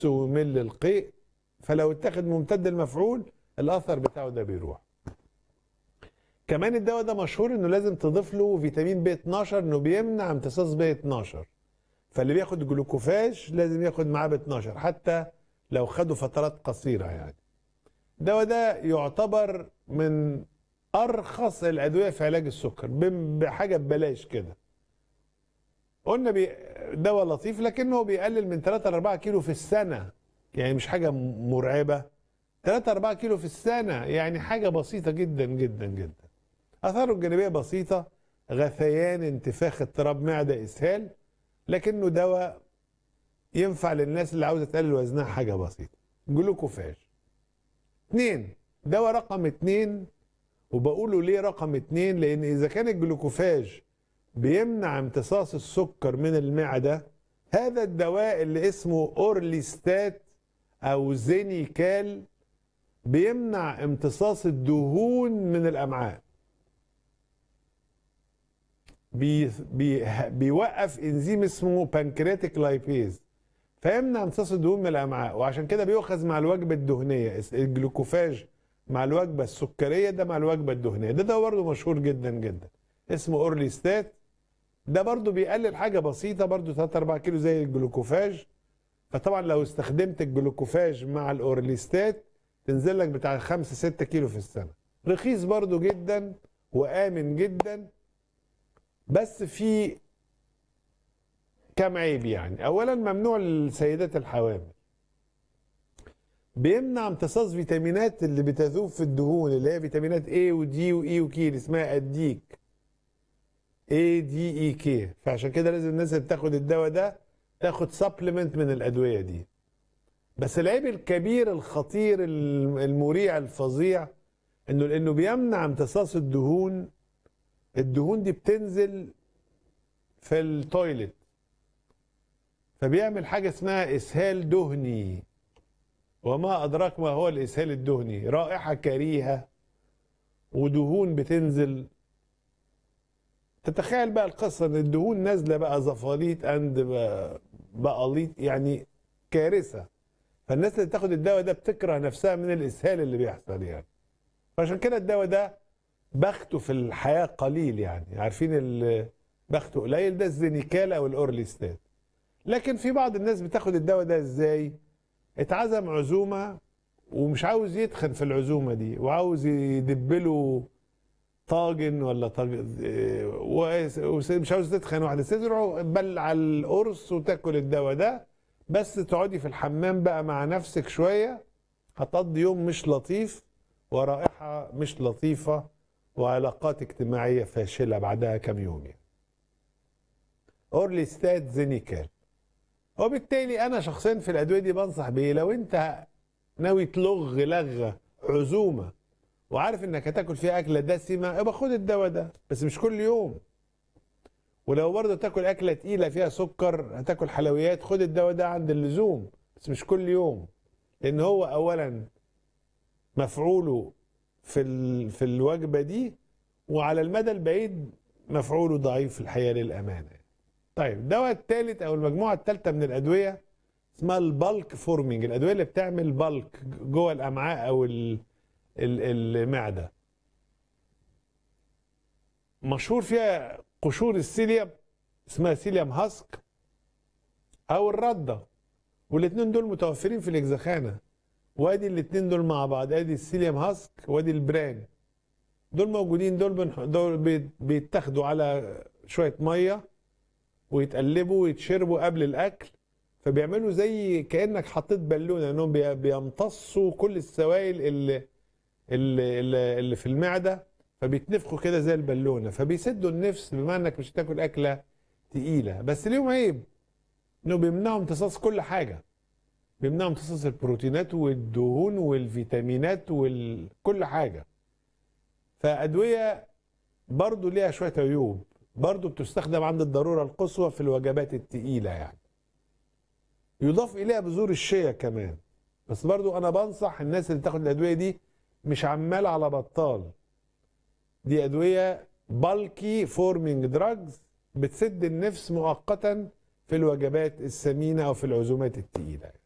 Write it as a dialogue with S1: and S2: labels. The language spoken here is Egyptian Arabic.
S1: ويمل القيء فلو اتخذ ممتد المفعول الاثر بتاعه ده بيروح كمان الدواء ده مشهور انه لازم تضيف له فيتامين بي 12 انه بيمنع امتصاص بي 12 فاللي بياخد جلوكوفاج لازم ياخد معاه ب 12 حتى لو خدوا فترات قصيره يعني الدواء ده يعتبر من ارخص الادويه في علاج السكر بم- بحاجه ببلاش كده قلنا بي دواء لطيف لكنه بيقلل من 3 ل 4 كيلو في السنه يعني مش حاجه م- مرعبه 3 4 كيلو في السنه يعني حاجه بسيطه جدا جدا جدا اثاره الجانبيه بسيطه غثيان انتفاخ اضطراب معده اسهال لكنه دواء ينفع للناس اللي عاوزه تقلل وزنها حاجه بسيطه جلوكوفاج اثنين دواء رقم اتنين وبقوله ليه رقم اتنين لان اذا كان الجلوكوفاج بيمنع امتصاص السكر من المعده هذا الدواء اللي اسمه اورليستات او زينيكال بيمنع امتصاص الدهون من الامعاء بي بي بيوقف انزيم اسمه بانكرياتيك لايبيز فيمنع امتصاص الدهون من الامعاء وعشان كده بيؤخذ مع الوجبه الدهنيه اس- الجلوكوفاج مع الوجبه السكريه ده مع الوجبه الدهنيه ده ده برضه مشهور جدا جدا اسمه اورليستات ده برضه بيقلل حاجه بسيطه برضه 3 4 كيلو زي الجلوكوفاج فطبعا لو استخدمت الجلوكوفاج مع الاورليستات تنزل لك بتاع 5 6 كيلو في السنه رخيص برضه جدا وامن جدا بس في كام عيب يعني اولا ممنوع للسيدات الحوامل بيمنع امتصاص فيتامينات اللي بتذوب في الدهون اللي هي فيتامينات A ودي وإي وكي اللي اسمها الديك A دي اي كي فعشان كده لازم الناس اللي بتاخد الدواء ده تاخد سبلمنت من الادويه دي بس العيب الكبير الخطير الم- المريع الفظيع انه لانه بيمنع امتصاص الدهون الدهون دي بتنزل في التويلت فبيعمل حاجه اسمها اسهال دهني وما ادراك ما هو الاسهال الدهني رائحه كريهه ودهون بتنزل تتخيل بقى القصه ان الدهون نازله بقى زفاليط اند بقاليط يعني كارثه فالناس اللي تاخد الدواء ده بتكره نفسها من الاسهال اللي بيحصل يعني فعشان كده الدواء ده بخته في الحياه قليل يعني عارفين ال- بخته قليل ده الزينيكال او الاورليستات لكن في بعض الناس بتاخد الدواء ده ازاي اتعزم عزومه ومش عاوز يتخن في العزومه دي وعاوز يدبله طاجن ولا طاجن ومش عاوز تتخن واحده تزرعه بلع القرص وتاكل الدواء ده بس تقعدي في الحمام بقى مع نفسك شويه هتقضي يوم مش لطيف ورائحه مش لطيفه وعلاقات اجتماعيه فاشله بعدها كم يوم يعني. اورليستات زينيكال وبالتالي انا شخصيا في الادويه دي بنصح بيه لو انت ناوي تلغ لغه عزومه وعارف انك هتاكل فيها اكله دسمه يبقى خد الدواء ده بس مش كل يوم ولو برضه تاكل اكله تقيله فيها سكر هتاكل حلويات خد الدواء ده عند اللزوم بس مش كل يوم لان هو اولا مفعوله في ال... في الوجبه دي وعلى المدى البعيد مفعوله ضعيف في الحقيقه للامانه طيب الدواء الثالث او المجموعه الثالثه من الادويه اسمها البالك فورمينج الادويه اللي بتعمل بالك جوه الامعاء او ال... ال- المعده مشهور فيها قشور السيليوم اسمها سيليوم هاسك او الرده والاثنين دول متوفرين في الاجزخانه وادي الاثنين دول مع بعض ادي السيليوم هاسك وادي البران دول موجودين دول بنح... دول بيت- بيتاخدوا على شويه ميه ويتقلبوا ويتشربوا قبل الاكل فبيعملوا زي كانك حطيت بالونه انهم بي- بيمتصوا كل السوائل اللي اللي, اللي اللي في المعده فبيتنفخوا كده زي البالونه فبيسدوا النفس بما انك مش هتاكل اكله تقيله بس ليهم عيب انه بيمنعوا امتصاص كل حاجه بيمنعوا امتصاص البروتينات والدهون والفيتامينات وكل حاجه فادويه برضو ليها شويه عيوب برضو بتستخدم عند الضروره القصوى في الوجبات التقيله يعني يضاف اليها بذور الشيا كمان بس برضو انا بنصح الناس اللي تاخد الادويه دي مش عمال على بطال دي ادويه بالكي فورمينج دراجز بتسد النفس مؤقتا في الوجبات السمينه او في العزومات التقيله